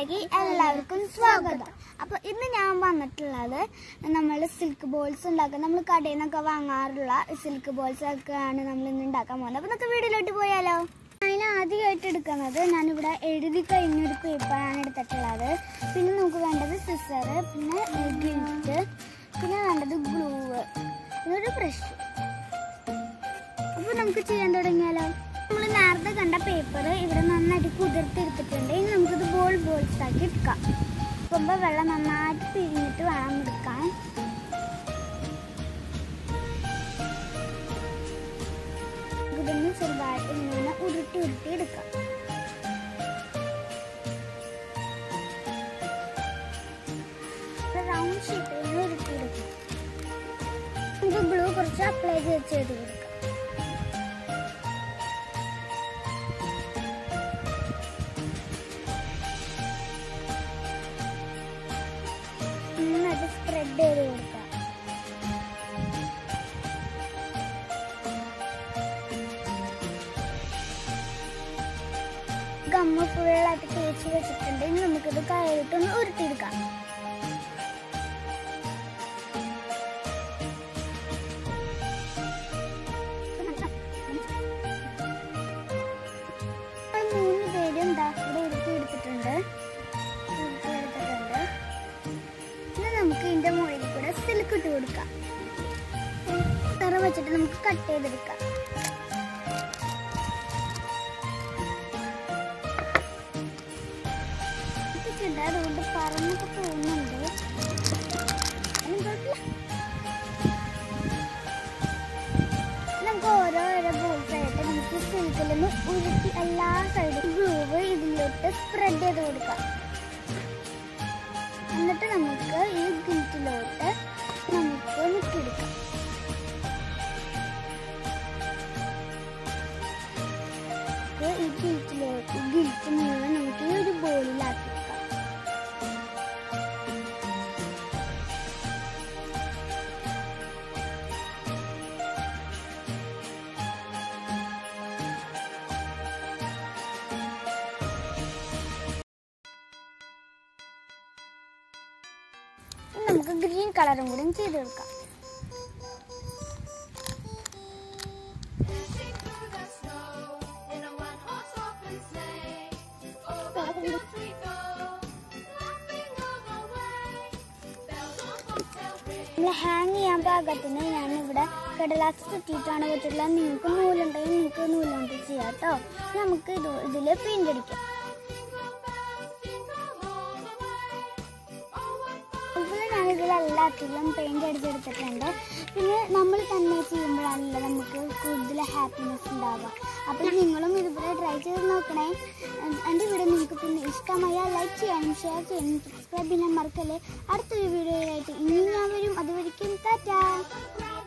വീഡിയോയിലേക്ക് എല്ലാവർക്കും സ്വാഗതം അപ്പോൾ ഇന്ന് ഞാൻ വന്നിട്ടുള്ളത് നമ്മൾ സിൽക്ക് ബോൾസ് ഉണ്ടാക്കാൻ നമ്മൾ കടയിൽ നിന്നൊക്കെ വാങ്ങാറുള്ള സിൽക്ക് ബോൾസ് ഒക്കെയാണ് നമ്മൾ ഇന്ന് ഉണ്ടാക്കാൻ പോകുന്നത് അപ്പോൾ നമുക്ക് വീഡിയോയിലോട്ട് പോയാലോ അതിന് ആദ്യമായിട്ട് എടുക്കുന്നത് ഞാനിവിടെ എഴുതി കഴിഞ്ഞൊരു പേപ്പറാണ് എടുത്തിട്ടുള്ളത് പിന്നെ നമുക്ക് വേണ്ടത് സിസർ പിന്നെ ഗിൽറ്റ് പിന്നെ വേണ്ടത് ഗ്ലൂവ് പിന്നെ ഒരു ബ്രഷ് അപ്പോൾ നമുക്ക് ചെയ്യാൻ തുടങ്ങിയാലോ നമ്മൾ നേരത്തെ കണ്ട പേപ്പർ ഇവിടെ നന്നായിട്ട് കുതിർത്തെടുത്തിട്ടുണ്ട് ഇനി നമുക്കിത് ബോൾ ബോൾസ് ആക്കി എടുക്കാം എടുക്കുമ്പോൾ വെള്ളം നന്നായിട്ട് പിരിഞ്ഞിട്ട് വേണം എടുക്കാൻ ഇതിന് ചെറുതായിട്ട് ഇങ്ങനെ ഉരുട്ടി ഉരുട്ടി എടുക്കാം റൗണ്ട് ഷേപ്പിൽ ഇങ്ങനെ ഉരുട്ടി എടുക്കാം നമുക്ക് ഗ്ലൂ കുറച്ച് അപ്ലൈ ചെയ്ത് ചെയ്ത് കൊടുക്കാം നന്നായിട്ട് സ്പ്രെഡ് ചെയ്ത് കൊടുക്കാം ഗമ്മ ഫുള്ളായിട്ട് തേച്ച് വെച്ചിട്ടുണ്ട് ഇനി നമുക്കിത് കയ്യിലിട്ടൊന്ന് ഉരുട്ടിയെടുക്കാം നമ്മൾ മൂന്ന് പേരും ദാ ഇവിടെ ഉരുട്ടി എടുത്തിട്ടുണ്ട് ഉരുട്ടി എടുത്തിട്ടുണ്ട് ഇനി നമുക്ക് ഇതിന്റെ മുകളിൽ കൂടെ സിൽക്ക് ഇട്ട് കൊടുക്കാം തറ വെച്ചിട്ട് നമുക്ക് കട്ട് ചെയ്തെടുക്കാം ഇട്ടിട്ടുണ്ട് അതുകൊണ്ട് പറഞ്ഞൊക്കെ തോന്നുന്നുണ്ട് ഒന്നും കുഴപ്പമില്ല. നമുക്ക് ഓരോരോ ബോൾസ് ആയിട്ട് നമുക്ക് സിൽക്കിൽ നിന്ന് ഉരുട്ടി എല്ലാ സൈഡും ഗ്ലൂവ് ഇതിലോട്ട് സ്പ്രെഡ് ചെയ്ത് കൊടുക്കാം എന്നിട്ട് നമുക്ക് ഈ ഗിൽറ്റിലോട്ട് നമുക്ക് മുക്കിയെടുക്കാം നമുക്ക് ഈ ഗിൽറ്റിലോട്ട് ഗിൽറ്റ് മുഴുവൻ നമുക്ക് ഈ ഒരു ബോളിലാക്കി വെക്കാം ഇനി നമുക്ക് ഗ്രീൻ കളറും കൂടി ചെയ്ത് കൊടുക്കാം Dashing through the snow in a one-horse open sleigh. Over fields we go, laughing all the way. Bells on bobtail ring. നമ്മൾ ഹാങ് ചെയ്യാൻ പാകത്തിന് ഞാനിവിടെ കടലാസ് ചുറ്റിയിട്ടാണ് വെച്ചിട്ടുള്ളത് നിങ്ങൾക്ക് നൂലുണ്ടെങ്കിൽ നിങ്ങൾക്ക് നൂലുകൊണ്ട് ചെയ്യാം കേട്ടോ നമുക്ക് ഇത് ഇതിൽ പെയിന്റ് അടിക്കാം Jingle bells, jingle all the way. Oh, what fun! ഇപ്പോൾ ഞാൻ ഇതിലെല്ലാത്തിലും പെയിന്റ് അടിച്ചെടുത്തിട്ടുണ്ട് പിന്നെ നമ്മൾ തന്നെ ചെയ്യുമ്പോഴാണല്ലോ നമുക്ക് കൂടുതൽ ഹാപ്പിനെസ് ഉണ്ടാവുക അപ്പോൾ നിങ്ങളും ഇതുപോലെ ട്രൈ ചെയ്ത് നോക്കണേ എൻ്റെ വീഡിയോ നിങ്ങൾക്ക് പിന്നെ ഇഷ്ടമായ ലൈക്ക് ചെയ്യാനും ഷെയർ ചെയ്യാനും സബ്സ്ക്രൈബ് ചെയ്യാൻ മറക്കല്ലേ അടുത്തൊരു വീഡിയോയായിട്ട് ഇനി ഞാൻ വരും അതുവരെയും ടാറ്റാ